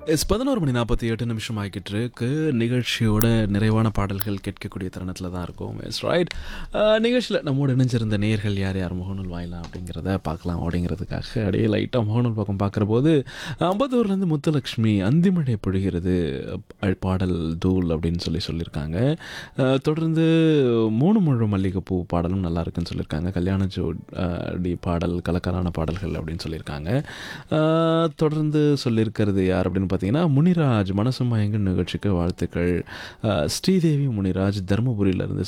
S பதினோரு மணி நாற்பத்தி எட்டு நிமிஷம் ஆகிக்கிட்டு இருக்கு நிகழ்ச்சியோட நிறைவான பாடல்கள் கேட்கக்கூடிய தருணத்தில் தான் இருக்கும் எஸ் ரைட் நிகழ்ச்சியில் நம்மோடு இணைஞ்சிருந்த நேயர்கள் யார் யார் முகநூல் வாயிலாம் அப்படிங்கிறத பார்க்கலாம் அப்படிங்கிறதுக்காக அப்படியே லைட்டாக முகநூல் பக்கம் பார்க்குற போது அம்பத்தூர்லேருந்து முத்துலக்ஷ்மி அந்திமழை பொழிகிறது அஹ், பாடல் தூள் அப்படின்னு சொல்லி சொல்லியிருக்காங்க அஹ், தொடர்ந்து மூணு முழு மல்லிகைப்பூ பாடலும் நல்லா இருக்குன்னு சொல்லியிருக்காங்க கல்யாண ஜோடி பாடல் கலக்கலான பாடல்கள் அப்படின்னு சொல்லியிருக்காங்க அஹ், தொடர்ந்து சொல்லியிருக்கிறது யார் அப்படின்னு பார்த்தீங்கன்னா முனிராஜ் மனசு மயங்கும் நிகழ்ச்சிக்கு வாழ்த்துக்கள் அஹ், ஸ்ரீதேவி முனிராஜ் தருமபுரியிலேருந்து